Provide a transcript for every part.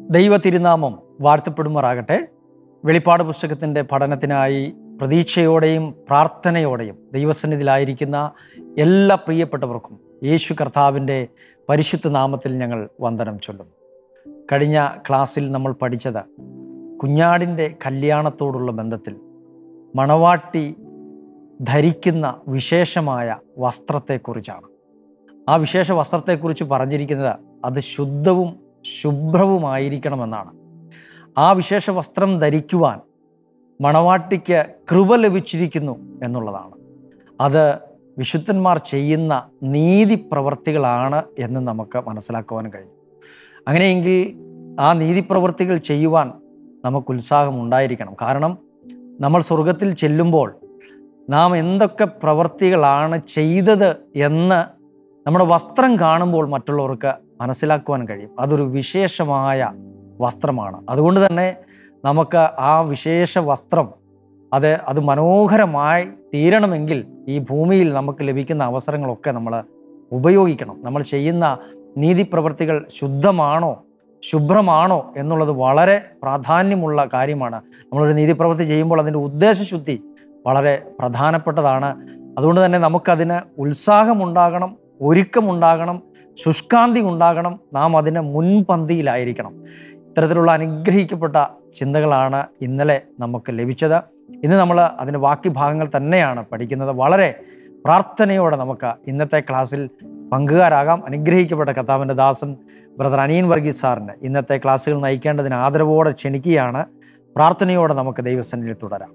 ദൈവ തിരുനാമം വാഴ്ത്തപ്പെടുമാറാകട്ടെ വെളിപ്പാട് പുസ്തകത്തിൻ്റെ പഠനത്തിനായി പ്രതീക്ഷയോടെയും പ്രാർത്ഥനയോടെയും ദൈവസന്നിധിയിലായിരിക്കുന്ന എല്ലാ പ്രിയപ്പെട്ടവർക്കും യേശു കർത്താവിൻ്റെ പരിശുദ്ധ നാമത്തിൽ ഞങ്ങൾ വന്ദനം ചൊല്ലുന്നു കഴിഞ്ഞ ക്ലാസ്സിൽ നമ്മൾ പഠിച്ചത് കുഞ്ഞാടിൻ്റെ കല്യാണത്തോടുള്ള ബന്ധത്തിൽ മണവാട്ടി ധരിക്കുന്ന വിശേഷമായ വസ്ത്രത്തെക്കുറിച്ചാണ് ആ വിശേഷ വസ്ത്രത്തെക്കുറിച്ച് പറഞ്ഞിരിക്കുന്നത് അത് ശുദ്ധവും ശുഭ്രവുമായിരിക്കണമെന്നാണ് ആ വിശേഷ വസ്ത്രം ധരിക്കുവാൻ മണവാട്ടിക്ക് കൃപ ലഭിച്ചിരിക്കുന്നു എന്നുള്ളതാണ് അത് വിശുദ്ധന്മാർ ചെയ്യുന്ന നീതി പ്രവർത്തികളാണ് എന്ന് നമുക്ക് മനസ്സിലാക്കുവാൻ കഴിയും അങ്ങനെയെങ്കിൽ ആ നീതി പ്രവർത്തികൾ ചെയ്യുവാൻ നമുക്ക് ഉത്സാഹം ഉണ്ടായിരിക്കണം കാരണം നമ്മൾ സ്വർഗത്തിൽ ചെല്ലുമ്പോൾ നാം എന്തൊക്കെ പ്രവർത്തികളാണ് ചെയ്തത് എന്ന് നമ്മുടെ വസ്ത്രം കാണുമ്പോൾ മറ്റുള്ളവർക്ക് മനസ്സിലാക്കുവാൻ കഴിയും അതൊരു വിശേഷമായ വസ്ത്രമാണ് അതുകൊണ്ട് തന്നെ നമുക്ക് ആ വിശേഷ വസ്ത്രം അത് അത് മനോഹരമായി തീരണമെങ്കിൽ ഈ ഭൂമിയിൽ നമുക്ക് ലഭിക്കുന്ന അവസരങ്ങളൊക്കെ നമ്മൾ ഉപയോഗിക്കണം നമ്മൾ ചെയ്യുന്ന നീതി പ്രവൃത്തികൾ ശുദ്ധമാണോ ശുഭ്രമാണോ എന്നുള്ളത് വളരെ പ്രാധാന്യമുള്ള കാര്യമാണ് നമ്മളൊരു നീതി പ്രവൃത്തി ചെയ്യുമ്പോൾ അതിൻ്റെ ഉദ്ദേശശുദ്ധി വളരെ പ്രധാനപ്പെട്ടതാണ് അതുകൊണ്ട് തന്നെ നമുക്കതിന് ഉത്സാഹമുണ്ടാകണം ഒരുക്കമുണ്ടാകണം ശുഷ്കാന്തി ഉണ്ടാകണം നാം അതിന് മുൻപന്തിയിലായിരിക്കണം ഇത്തരത്തിലുള്ള അനുഗ്രഹിക്കപ്പെട്ട ചിന്തകളാണ് ഇന്നലെ നമുക്ക് ലഭിച്ചത് ഇന്ന് നമ്മൾ അതിൻ്റെ ബാക്കി ഭാഗങ്ങൾ തന്നെയാണ് പഠിക്കുന്നത് വളരെ പ്രാർത്ഥനയോടെ നമുക്ക് ഇന്നത്തെ ക്ലാസ്സിൽ പങ്കുകാരാകാം അനുഗ്രഹിക്കപ്പെട്ട കർത്താവിൻ്റെ ദാസൻ ബ്രദർ അനിയൻ വർഗീസ് സാറിന് ഇന്നത്തെ ക്ലാസ്സുകൾ നയിക്കേണ്ടതിന് ആദരവോടെ ക്ഷണിക്കുകയാണ് പ്രാർത്ഥനയോടെ നമുക്ക് ദൈവസന്നിധിയിൽ തുടരാം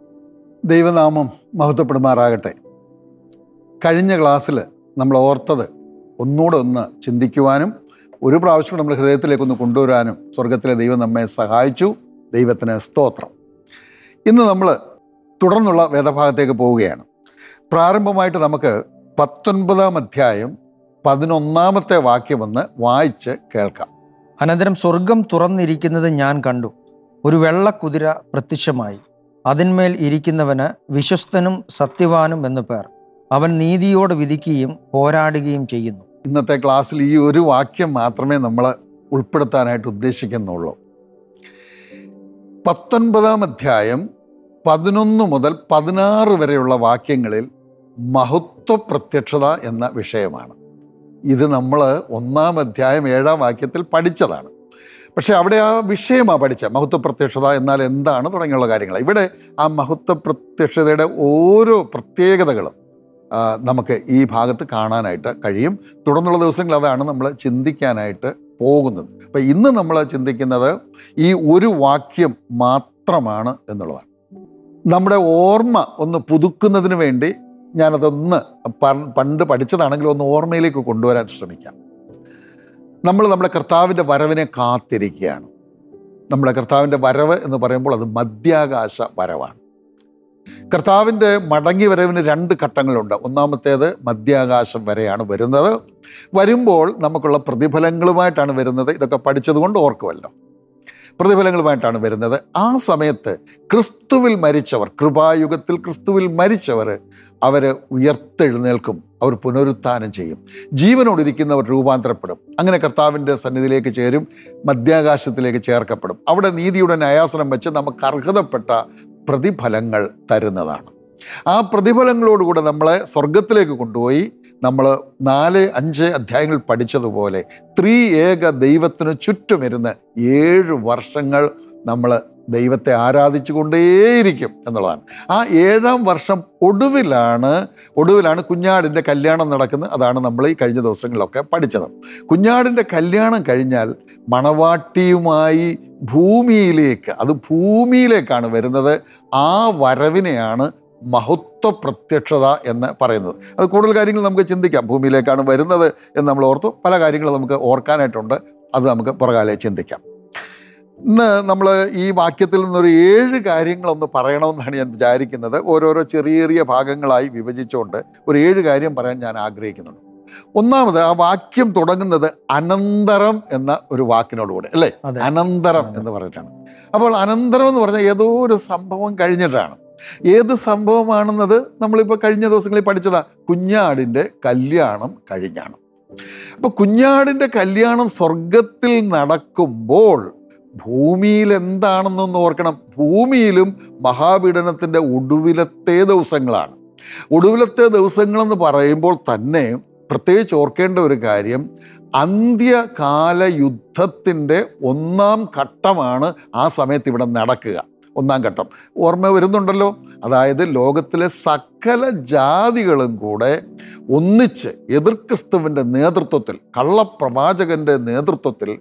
ദൈവനാമം മഹത്വപ്പെടുമാറാകട്ടെ കഴിഞ്ഞ ക്ലാസ്സിൽ നമ്മൾ ഓർത്തത് ഒന്നുകൂടെ ഒന്ന് ചിന്തിക്കുവാനും ഒരു പ്രാവശ്യം നമ്മൾ ഹൃദയത്തിലേക്കൊന്ന് കൊണ്ടുവരാനും സ്വർഗത്തിലെ ദൈവം നമ്മെ സഹായിച്ചു ദൈവത്തിന് സ്തോത്രം ഇന്ന് നമ്മൾ തുടർന്നുള്ള വേദഭാഗത്തേക്ക് പോവുകയാണ് പ്രാരംഭമായിട്ട് നമുക്ക് പത്തൊൻപതാം അധ്യായം പതിനൊന്നാമത്തെ വാക്യമൊന്ന് വായിച്ച് കേൾക്കാം അനന്തരം സ്വർഗം തുറന്നിരിക്കുന്നത് ഞാൻ കണ്ടു ഒരു വെള്ളക്കുതിര പ്രത്യക്ഷമായി അതിന്മേൽ ഇരിക്കുന്നവന് വിശ്വസ്തനും സത്യവാനും എന്നു പേർ അവൻ നീതിയോട് വിധിക്കുകയും പോരാടുകയും ചെയ്യുന്നു ഇന്നത്തെ ക്ലാസ്സിൽ ഈ ഒരു വാക്യം മാത്രമേ നമ്മൾ ഉൾപ്പെടുത്താനായിട്ട് ഉദ്ദേശിക്കുന്നുള്ളൂ പത്തൊൻപതാം അധ്യായം പതിനൊന്ന് മുതൽ പതിനാറ് വരെയുള്ള വാക്യങ്ങളിൽ മഹത്വ പ്രത്യക്ഷത എന്ന വിഷയമാണ് ഇത് നമ്മൾ ഒന്നാം അധ്യായം ഏഴാം വാക്യത്തിൽ പഠിച്ചതാണ് പക്ഷേ അവിടെ ആ വിഷയമാണ് പഠിച്ച മഹത്വ പ്രത്യക്ഷത എന്നാൽ എന്താണ് തുടങ്ങിയുള്ള കാര്യങ്ങൾ ഇവിടെ ആ മഹത്വ പ്രത്യക്ഷതയുടെ ഓരോ പ്രത്യേകതകളും ആ, നമുക്ക് ഈ ഭാഗത്ത് കാണാനായിട്ട് കഴിയും തുടർന്നുള്ള ദിവസങ്ങളിൽ അതാണ് നമ്മൾ ചിന്തിക്കാനായിട്ട് പോകുന്നത് അപ്പം ഇന്ന് നമ്മൾ ചിന്തിക്കുന്നത് ഈ ഒരു വാക്യം മാത്രമാണ് എന്നുള്ളതാണ് നമ്മുടെ ഓർമ്മ ഒന്ന് പുതുക്കുന്നതിന് വേണ്ടി ഞാനതൊന്ന് പ- പണ്ട് പഠിച്ചതാണെങ്കിലും ഒന്ന് ഓർമ്മയിലേക്ക് കൊണ്ടുവരാൻ ശ്രമിക്കാം നമ്മൾ നമ്മുടെ കർത്താവിൻ്റെ വരവിനെ കാത്തിരിക്കുകയാണ് നമ്മുടെ കർത്താവിൻ്റെ വരവ് എന്ന് പറയുമ്പോൾ അത് മധ്യാകാശ വരവാണ് കർത്താവിൻ്റെ മടങ്ങി വരവിന് രണ്ട് ഘട്ടങ്ങളുണ്ട് ഒന്നാമത്തേത് മധ്യാകാശം വരെയാണ് വരുന്നത് വരുമ്പോൾ നമുക്കുള്ള പ്രതിഫലങ്ങളുമായിട്ടാണ് വരുന്നത് ഇതൊക്കെ പഠിച്ചതുകൊണ്ട് ഓർക്കുമല്ലോ പ്രതിഫലങ്ങളുമായിട്ടാണ് വരുന്നത് ആ സമയത്ത് ക്രിസ്തുവിൽ മരിച്ചവർ കൃപായുഗത്തിൽ ക്രിസ്തുവിൽ മരിച്ചവർ അവർ ഉയർത്തെഴുന്നേൽക്കും അവർ പുനരുത്ഥാനം ചെയ്യും ജീവനോടിരിക്കുന്നവർ രൂപാന്തരപ്പെടും അങ്ങനെ കർത്താവിൻ്റെ സന്നിധിയിലേക്ക് ചേരും മധ്യാകാശത്തിലേക്ക് ചേർക്കപ്പെടും അവിടെ നീതിയുടെ ന്യായാസനം വെച്ച് നമുക്ക് അർഹതപ്പെട്ട പ്രതിഫലങ്ങൾ തരുന്നതാണ് ആ പ്രതിഫലങ്ങളോടുകൂടെ നമ്മളെ സ്വർഗത്തിലേക്ക് കൊണ്ടുപോയി നമ്മൾ നാല് അഞ്ച് അധ്യായങ്ങൾ പഠിച്ചതുപോലെ ത്രീ ഏക ദൈവത്തിന് ചുറ്റുമിരുന്ന് ഏഴ് വർഷങ്ങൾ നമ്മൾ ദൈവത്തെ ആരാധിച്ചു കൊണ്ടേയിരിക്കും എന്നുള്ളതാണ് ആ ഏഴാം വർഷം ഒടുവിലാണ് ഒടുവിലാണ് കുഞ്ഞാടിൻ്റെ കല്യാണം നടക്കുന്നത് അതാണ് നമ്മൾ ഈ കഴിഞ്ഞ ദിവസങ്ങളിലൊക്കെ പഠിച്ചത് കുഞ്ഞാടിൻ്റെ കല്യാണം കഴിഞ്ഞാൽ മണവാട്ടിയുമായി ഭൂമിയിലേക്ക് അത് ഭൂമിയിലേക്കാണ് വരുന്നത് ആ വരവിനെയാണ് മഹത്വ പ്രത്യക്ഷത എന്ന് പറയുന്നത് അത് കൂടുതൽ കാര്യങ്ങൾ നമുക്ക് ചിന്തിക്കാം ഭൂമിയിലേക്കാണ് വരുന്നത് എന്ന് നമ്മൾ ഓർത്തു പല കാര്യങ്ങളും നമുക്ക് ഓർക്കാനായിട്ടുണ്ട് അത് നമുക്ക് പുറകാലെ ചിന്തിക്കാം ഇന്ന് നമ്മൾ ഈ വാക്യത്തിൽ നിന്നൊരു ഏഴ് കാര്യങ്ങളൊന്ന് പറയണമെന്നാണ് ഞാൻ വിചാരിക്കുന്നത് ഓരോരോ ചെറിയ ചെറിയ ഭാഗങ്ങളായി വിഭജിച്ചുകൊണ്ട് ഒരു ഏഴ് കാര്യം പറയാൻ ഞാൻ ആഗ്രഹിക്കുന്നുണ്ട് ഒന്നാമത് ആ വാക്യം തുടങ്ങുന്നത് അനന്തരം എന്ന ഒരു വാക്കിനോടുകൂടെ അല്ലേ അതെ അനന്തരം എന്ന് പറഞ്ഞിട്ടാണ് അപ്പോൾ അനന്തരം എന്ന് പറഞ്ഞാൽ ഏതോ ഒരു സംഭവം കഴിഞ്ഞിട്ടാണ് ഏത് സംഭവമാണെന്നത് നമ്മളിപ്പോൾ കഴിഞ്ഞ ദിവസങ്ങളിൽ പഠിച്ചതാ കുഞ്ഞാടിൻ്റെ കല്യാണം കഴിഞ്ഞാണ് അപ്പൊ കുഞ്ഞാടിൻ്റെ കല്യാണം സ്വർഗത്തിൽ നടക്കുമ്പോൾ ഭൂമിയിൽ എന്താണെന്നൊന്ന് ഓർക്കണം ഭൂമിയിലും മഹാപീഡനത്തിൻ്റെ ഒടുവിലത്തെ ദിവസങ്ങളാണ് ഒടുവിലത്തെ ദിവസങ്ങളെന്ന് പറയുമ്പോൾ തന്നെ പ്രത്യേകിച്ച് ഓർക്കേണ്ട ഒരു കാര്യം അന്ത്യകാല യുദ്ധത്തിൻ്റെ ഒന്നാം ഘട്ടമാണ് ആ സമയത്ത് ഇവിടെ നടക്കുക ഒന്നാം ഘട്ടം ഓർമ്മ വരുന്നുണ്ടല്ലോ അതായത് ലോകത്തിലെ സകല ജാതികളും കൂടെ ഒന്നിച്ച് എതിർ ക്രിസ്തുവിൻ്റെ നേതൃത്വത്തിൽ കള്ളപ്രവാചകൻ്റെ നേതൃത്വത്തിൽ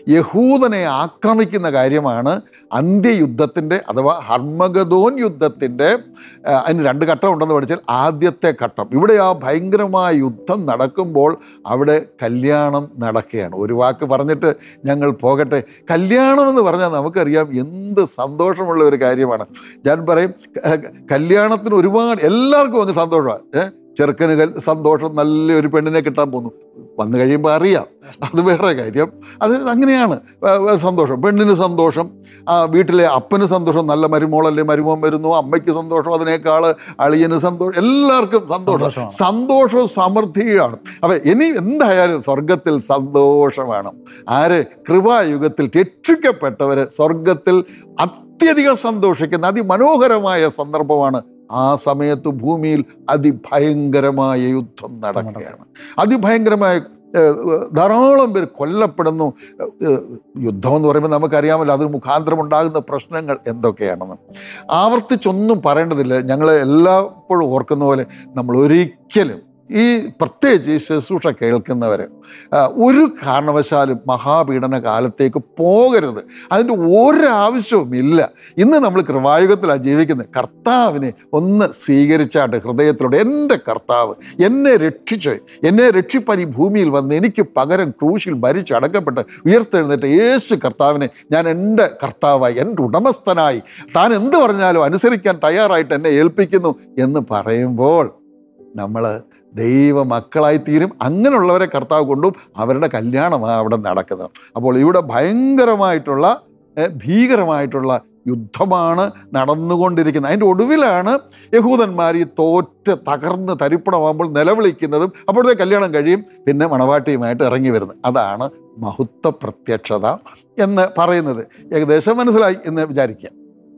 യഹൂദനെ ആക്രമിക്കുന്ന കാര്യമാണ് അന്ത്യയുദ്ധത്തിൻ്റെ അഥവാ ഹർമഗദോൻ യുദ്ധത്തിൻ്റെ ആ, അതിന് രണ്ട് ഘട്ടം ഉണ്ടെന്ന് പഠിച്ചാൽ ആദ്യത്തെ ഘട്ടം ഇവിടെ ആ ഭയങ്കരമായ യുദ്ധം നടക്കുമ്പോൾ അവിടെ കല്യാണം നടക്കുകയാണ് ഒരു വാക്ക് പറഞ്ഞിട്ട് ഞങ്ങൾ പോകട്ടെ കല്യാണം എന്ന് പറഞ്ഞാൽ നമുക്കറിയാം എന്ത് സന്തോഷമുള്ള ഒരു കാര്യമാണ് ഞാൻ പറയും ക- കല്യാണത്തിന് ഒരുപാട് എല്ലാവർക്കും അങ്ങ് സന്തോഷമാണ് ഏ ചെറുക്കന് കൽ- സന്തോഷം നല്ലൊരു പെണ്ണിനെ കിട്ടാൻ പോകുന്നു വന്നു കഴിയുമ്പോൾ അറിയാം അത് വേറെ കാര്യം അത് അങ്ങനെയാണ് ആ, ആ, സന്തോഷം പെണ്ണിന് സന്തോഷം ആ വീട്ടിലെ അപ്പന് സന്തോഷം നല്ല മരുമോളല്ലേ മരുമോൻ വരുന്നു അമ്മയ്ക്ക് സന്തോഷം അതിനേക്കാൾ അളിയന് സന്തോഷം എല്ലാവർക്കും സന്തോഷം സന്തോഷമാണ്. സന്തോഷവും സമൃദ്ധിയാണ് അപ്പൊ ഇനി എന്തായാലും സ്വർഗത്തിൽ സന്തോഷമാണ് ആര് കൃപായുഗത്തിൽ രക്ഷിക്കപ്പെട്ടവര് സ്വർഗത്തിൽ അത്യധികം സന്തോഷിക്കുന്ന അതിമനോഹരമായ സന്ദർഭമാണ് ആ സമയത്ത് ഭൂമിയിൽ അതിഭയങ്കരമായ യുദ്ധം നടക്കുകയാണ് അതിഭയങ്കരമായ ഏഹ്, ഏഹ്, ധാരാളം പേർ കൊല്ലപ്പെടുന്നു ഏഹ്, യുദ്ധം എന്ന് പറയുമ്പോൾ നമുക്കറിയാമല്ലോ അതിന് മുഖാന്തരം ഉണ്ടാകുന്ന പ്രശ്നങ്ങൾ എന്തൊക്കെയാണെന്ന് ആവർത്തിച്ചൊന്നും പറയേണ്ടതില്ല ഞങ്ങൾ എല്ലായ്പ്പോഴും ഓർക്കുന്ന പോലെ നമ്മൾ ഒരിക്കലും ഈ പ്രത്യേകിച്ച് ഈ ശുശ്രൂഷ കേൾക്കുന്നവർ ഒരു കാരണവശാലും മഹാപീഡന കാലത്തേക്ക് പോകരുത് അതിൻ്റെ ഒരാവശ്യവും ഇല്ല ഇന്ന് നമ്മൾ കൃപായുഗത്തിലാണ് ജീവിക്കുന്നത് കർത്താവിനെ ഒന്ന് സ്വീകരിച്ചാട്ട് ഹൃദയത്തിലൂടെ എൻ്റെ കർത്താവ് എന്നെ രക്ഷിച്ച് എന്നെ രക്ഷിപ്പാൻ ഈ ഭൂമിയിൽ വന്ന് എനിക്ക് പകരം ക്രൂശിൽ ഭരിച്ചടക്കപ്പെട്ട് ഉയർത്തെഴുന്നേറ്റ് യേശു കർത്താവിനെ ഞാൻ എൻ്റെ കർത്താവായി എൻ്റെ ഉടമസ്ഥനായി താൻ എന്ത് പറഞ്ഞാലും അനുസരിക്കാൻ തയ്യാറായിട്ട് എന്നെ ഏൽപ്പിക്കുന്നു എന്ന് പറയുമ്പോൾ നമ്മൾ ദൈവ മക്കളായി തീരും അങ്ങനെയുള്ളവരെ കർത്താവ് കൊണ്ടും അവരുടെ കല്യാണമാണ് അവിടെ നടക്കുന്നത് അപ്പോൾ ഇവിടെ ഭയങ്കരമായിട്ടുള്ള ഏഹ്, ഭീകരമായിട്ടുള്ള യുദ്ധമാണ് നടന്നുകൊണ്ടിരിക്കുന്നത് അതിൻ്റെ ഒടുവിലാണ് യഹൂദന്മാർ ഈ തോറ്റ് തകർന്ന് തരിപ്പണമാകുമ്പോൾ നിലവിളിക്കുന്നതും അപ്പോഴത്തെ കല്യാണം കഴിയും പിന്നെ മണവാട്ടിയുമായിട്ട് ഇറങ്ങി വരുന്നത് അതാണ് മഹത്വ പ്രത്യക്ഷത എന്ന് പറയുന്നത് ഏകദേശം മനസ്സിലായി എന്ന് വിചാരിക്കുക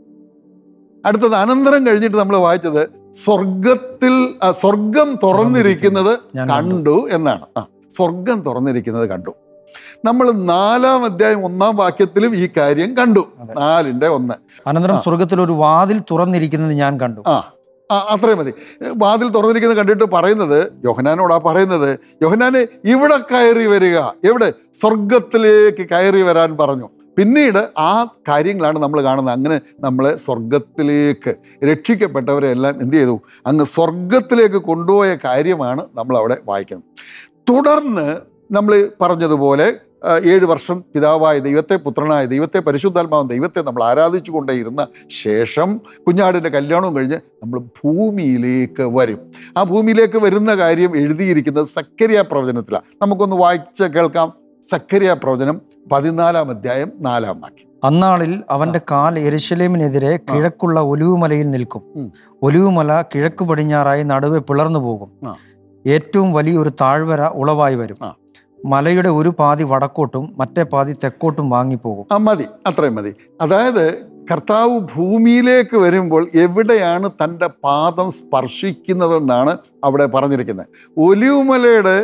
അടുത്തത് അനന്തരം കഴിഞ്ഞിട്ട് നമ്മൾ വായിച്ചത് സ്വർഗത്തിൽ ആ, സ്വർഗം തുറന്നിരിക്കുന്നത് ഞാൻ കണ്ടു. കണ്ടു എന്നാണ് ആ സ്വർഗം തുറന്നിരിക്കുന്നത് കണ്ടു നമ്മൾ നാലാം അധ്യായം ഒന്നാം വാക്യത്തിലും ഈ കാര്യം കണ്ടു അതെ. നാലിന്റെ ഒന്ന് അനന്തരം ആ. സ്വർഗത്തിൽ ഒരു വാതിൽ തുറന്നിരിക്കുന്നത് ഞാൻ കണ്ടു ആ ആ അത്രയും മതി വാതിൽ തുറന്നിരിക്കുന്നത് കണ്ടിട്ട് പറയുന്നത് യോഹനാനോടാ പറയുന്നത് യോഹനാനെ ഇവിടെ കയറി വരിക എവിടെ സ്വർഗത്തിലേക്ക് കയറി വരാൻ പറഞ്ഞു പിന്നീട് ആ കാര്യങ്ങളാണ് നമ്മൾ കാണുന്നത് അങ്ങനെ നമ്മളെ സ്വർഗത്തിലേക്ക് രക്ഷിക്കപ്പെട്ടവരെ എല്ലാം എന്ത് ചെയ്തു അങ്ങ് സ്വർഗത്തിലേക്ക് കൊണ്ടുപോയ കാര്യമാണ് നമ്മൾ അവിടെ വായിക്കുന്നത് തുടർന്ന് നമ്മൾ പറഞ്ഞതുപോലെ ആ, ഏഴ് വർഷം പിതാവായ ദൈവത്തെ പുത്രനായ ദൈവത്തെ പരിശുദ്ധാത്മാവും ദൈവത്തെ നമ്മൾ ആരാധിച്ചു കൊണ്ടേയിരുന്ന ശേഷം കുഞ്ഞാടിൻ്റെ കല്യാണവും കഴിഞ്ഞ് നമ്മൾ ഭൂമിയിലേക്ക് വരും ആ ഭൂമിയിലേക്ക് വരുന്ന കാര്യം എഴുതിയിരിക്കുന്നത് സക്കരിയ പ്രവചനത്തിലാണ് നമുക്കൊന്ന് വായിച്ച് കേൾക്കാം സക്കരിയ പ്രവചനം പതിനാലാം അധ്യായം നാലാം വാക്യം അന്നാളിൽ അവന്റെ കാൽ എരുശലേമിനെതിരെ കിഴക്കുള്ള ഒലിവുമലയിൽ നിൽക്കും ഉം. ഒലിവുമല കിഴക്ക് പടിഞ്ഞാറായി നടുവെ പിളർന്നു പോകും ആ. ഏറ്റവും വലിയൊരു താഴ്വര ഉളവായി വരും ആ. മലയുടെ ഒരു പാതി വടക്കോട്ടും മറ്റേ പാതി തെക്കോട്ടും വാങ്ങിപ്പോകും ആ മതി അത്രയും മതി അതായത് കർത്താവ് ഭൂമിയിലേക്ക് വരുമ്പോൾ എവിടെയാണ് തൻ്റെ പാദം സ്പർശിക്കുന്നതെന്നാണ് അവിടെ പറഞ്ഞിരിക്കുന്നത് ഒലിവുമലയുടെ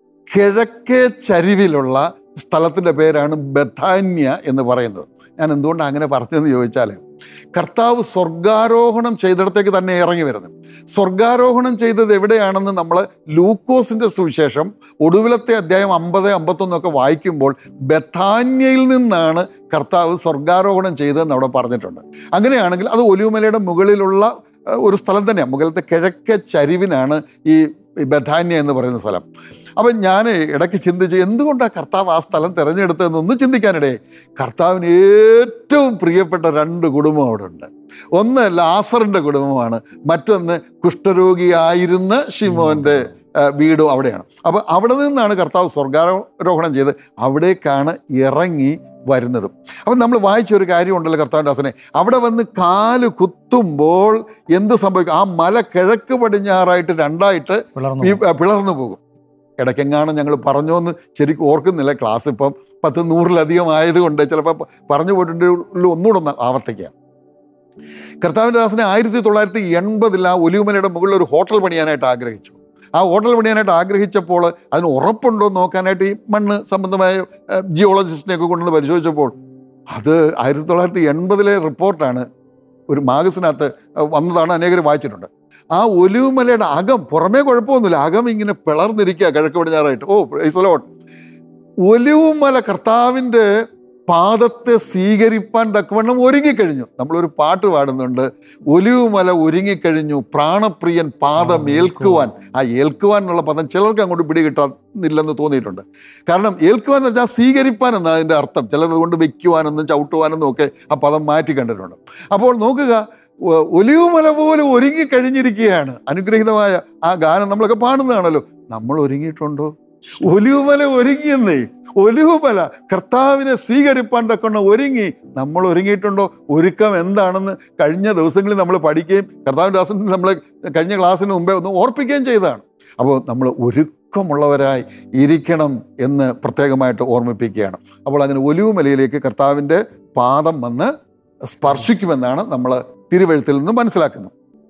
കിഴക്കേ ചരിവിലുള്ള സ്ഥലത്തിൻ്റെ പേരാണ് ബഥാന്യ എന്ന് പറയുന്നത് ഞാൻ എന്തുകൊണ്ടാണ് അങ്ങനെ പറഞ്ഞതെന്ന് ചോദിച്ചാൽ കർത്താവ് സ്വർഗാരോഹണം ചെയ്തിടത്തേക്ക് തന്നെ ഇറങ്ങി വരുന്നത് സ്വർഗാരോഹണം ചെയ്തത് എവിടെയാണെന്ന് നമ്മൾ ലൂക്കോസിന്റെ സുവിശേഷം ഒടുവിലത്തെ അധ്യായം അമ്പത് അമ്പത്തൊന്നൊക്കെ വായിക്കുമ്പോൾ ബഥാന്യയിൽ നിന്നാണ് കർത്താവ് സ്വർഗാരോഹണം ചെയ്തതെന്ന് അവിടെ പറഞ്ഞിട്ടുണ്ട് അങ്ങനെയാണെങ്കിൽ അത് ഒലിവുമലയുടെ മുകളിലുള്ള ഏഹ്, ഒരു സ്ഥലം തന്നെയാണ് മുകളിലത്തെ കിഴക്കേ ചരിവിനാണ് ഈ ഈ ബഥാന്യ എന്ന് പറയുന്ന സ്ഥലം അപ്പം ഞാൻ ഇടയ്ക്ക് ചിന്തിച്ചു എന്തുകൊണ്ടാണ് കർത്താവ് ആ സ്ഥലം തിരഞ്ഞെടുത്തതെന്നൊന്ന് ചിന്തിക്കാനിടേ കർത്താവിന് ഏറ്റവും പ്രിയപ്പെട്ട രണ്ട് കുടുംബം അവിടെ ഉണ്ട് ഒന്ന് ലാസറിൻ്റെ കുടുംബമാണ് മറ്റൊന്ന് കുഷ്ഠരോഗിയായിരുന്ന ഷിമോൻ്റെ ആ, വീടും അവിടെയാണ് അപ്പോൾ അവിടെ നിന്നാണ് കർത്താവ് സ്വർഗാരോഹണം ചെയ്ത് അവിടേക്കാണ് ഇറങ്ങി വരുന്നതും അപ്പം നമ്മൾ വായിച്ച ഒരു കാര്യമുണ്ടല്ലോ കർത്താവിൻ്റെ ദാസനെ അവിടെ വന്ന് കാല് കുത്തുമ്പോൾ എന്ത് സംഭവിക്കും ആ മല കിഴക്ക് പടിഞ്ഞാറായിട്ട് രണ്ടായിട്ട് പിളർന്നു ഈ പോകും. പിളർന്നു പോകും ഇടയ്ക്കെങ്ങാനും ഞങ്ങൾ പറഞ്ഞോ എന്ന് ശരിക്കും ഓർക്കുന്നില്ല ക്ലാസ് ഇപ്പം പത്ത് നൂറിലധികം ആയതുകൊണ്ട് ചിലപ്പോൾ പറഞ്ഞു പോയിട്ടുണ്ടെങ്കിൽ ഒന്നുകൂടെ ഒന്ന് ആവർത്തിക്കാം കർത്താവിൻ്റെ ദാസനെ ആയിരത്തി തൊള്ളായിരത്തി എൺപതിൽ ആ ഒലിവുമലയുടെ മുകളിൽ ഒരു ഹോട്ടൽ പണിയാനായിട്ട് ആഗ്രഹിച്ചു ആ ഹോട്ടൽ പണിയാനായിട്ട് ആഗ്രഹിച്ചപ്പോൾ അതിന് ഉറപ്പുണ്ടോ എന്ന് നോക്കാനായിട്ട് ഈ മണ്ണ് സംബന്ധമായ ജിയോളജിസ്റ്റിനെയൊക്കെ കൊണ്ടുവന്ന് പരിശോധിച്ചപ്പോൾ അത് ആയിരത്തി തൊള്ളായിരത്തി എൺപതിലെ റിപ്പോർട്ടാണ് ഒരു മാഗസിനകത്ത് വന്നതാണ് അനേകർ വായിച്ചിട്ടുണ്ട് ആ ഒലിവുമലയുടെ അകം പുറമേ കുഴപ്പമൊന്നുമില്ല അകം ഇങ്ങനെ പിളർന്നിരിക്കുക കിഴക്ക് പടിഞ്ഞാറായിട്ട് ഓ പ്രൈസലോട്ട് ഒലിവുമല കർത്താവിൻ്റെ പാദത്തെ സ്വീകരിപ്പാൻ തക്കവണ്ണം ഒരുങ്ങിക്കഴിഞ്ഞു നമ്മളൊരു പാട്ട് പാടുന്നുണ്ട് ഒലിവുമല ഒരുങ്ങിക്കഴിഞ്ഞു പ്രാണപ്രിയൻ പാദം ഏൽക്കുവാൻ ആ ഏൽക്കുവാൻ എന്നുള്ള പദം ചിലർക്ക് അങ്ങോട്ട് പിടികിട്ടാന്നില്ലെന്ന് തോന്നിയിട്ടുണ്ട് കാരണം ഏൽക്കുവാൻ എന്ന് വെച്ചാൽ സ്വീകരിപ്പാൻ എന്ന അതിൻ്റെ അർത്ഥം ചിലർ അതുകൊണ്ട് വെക്കുവാനെന്നും ചവിട്ടുവാനെന്നും ഒക്കെ ആ പദം മാറ്റി കണ്ടിട്ടുണ്ട് അപ്പോൾ നോക്കുക ഒ- ഒലിവുമല പോലെ ഒരുങ്ങിക്കഴിഞ്ഞിരിക്കുകയാണ് അനുഗ്രഹീതമായ ആ ഗാനം നമ്മളൊക്കെ പാടുന്നതാണല്ലോ നമ്മൾ ഒരുങ്ങിയിട്ടുണ്ടോ ഒലിവുമല ഒരുങ്ങിയെന്നേ ഒലിവുമല കർത്താവിനെ സ്വീകരിപ്പാൻ തക്കൊണ്ട് ഒരുങ്ങി നമ്മൾ ഒരുങ്ങിയിട്ടുണ്ടോ ഒരുക്കം എന്താണെന്ന് കഴിഞ്ഞ ദിവസങ്ങളിൽ നമ്മൾ പഠിക്കുകയും കർത്താവിൻ്റെ ദാസൻ നമ്മൾ കഴിഞ്ഞ ക്ലാസ്സിന് മുമ്പേ ഒന്ന് ഓർപ്പിക്കുകയും ചെയ്തതാണ് അപ്പോൾ നമ്മൾ ഒരുക്കമുള്ളവരായി ഇരിക്കണം എന്ന് പ്രത്യേകമായിട്ട് ഓർമ്മിപ്പിക്കുകയാണ് അപ്പോൾ അങ്ങനെ ഒലിവുമലയിലേക്ക് കർത്താവിൻ്റെ പാദം വന്ന് സ്പർശിക്കുമെന്നാണ് നമ്മൾ തിരുവഴുത്തിൽ നിന്ന് മനസ്സിലാക്കുന്നത്